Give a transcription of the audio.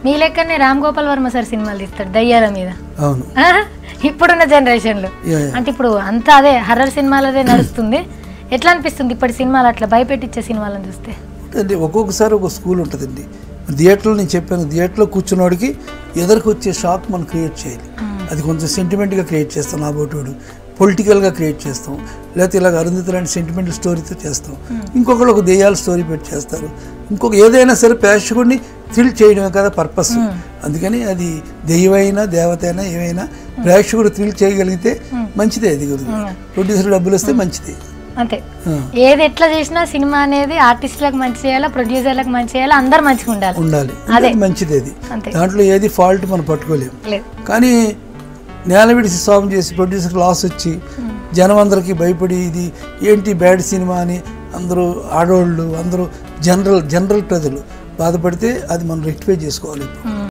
మీ లెక్కనే రామ్ గోపాల్ వర్మ సార్ సినిమాలు తీస్తాడు దయ్యాల మీద అవును ఆ? ఇప్పుడున్న జనరేషన్లో యా, యా. అంటే ఇప్పుడు అంతా అదే హర్రర్ సినిమాలదే నడుస్తుంది ఎట్లా అనిపిస్తుంది ఇప్పటి సినిమాలు అట్లా భయపెట్టించే సినిమాలను చూస్తే అంటే ఒక్కొక్కసారి ఒక స్కూల్ ఉంటుందండి థియేటర్లో నేను చెప్పాను థియేటర్లో కూర్చున్నవాడికి ఎదురుకు వచ్చే షాక్ మనం క్రియేట్ చేయాలి అది కొంచెం సెంటిమెంట్గా క్రియేట్ చేస్తాం నా బోటోడు పొలిటికల్గా క్రియేట్ చేస్తాం లేకపోతే ఇలాగ అరుంధతి లాంటి సెంటిమెంటల్ స్టోరీతో చేస్తాం ఇంకొకళ్ళు ఒక దెయ్యాల స్టోరీ పెట్టి చేస్తారు ఇంకొక ఏదైనా సరే ప్రేక్షకుడిని థ్రిల్ చేయడమే కదా పర్పస్ అందుకని అది దెయ్యమైనా దేవత అయినా ఏమైనా ప్రేక్షకుడు థ్రిల్ చేయగలిగితే మంచిదే అది గురించి ప్రొడ్యూసర్ డబ్బులు వస్తే మంచిది అంతే ఆ, ఏది ఎట్లా చేసినా సినిమా అనేది ఆర్టిస్టులకు మంచి చేయాలా ప్రొడ్యూసర్లకు మంచి చేయాలా అందరు మంచిగా ఉండాలి ఉండాలి అదే. అది మంచిది అది అంతే. దాంట్లో ఏది ఫాల్ట్ మనం పట్టుకోలేము లేదు కానీ నేల విడిచి సాగు చేసి ప్రొడ్యూసర్ లాస్ వచ్చి జనం అందరికీ భయపడి ఇది ఏంటి బ్యాడ్ సినిమా అని అందరూ ఆడవాళ్ళు అందరూ జనరల్ జనరల్ ప్రజలు బాధపడితే అది మనం రెక్టిఫై చేసుకోవాలి ఇప్పుడు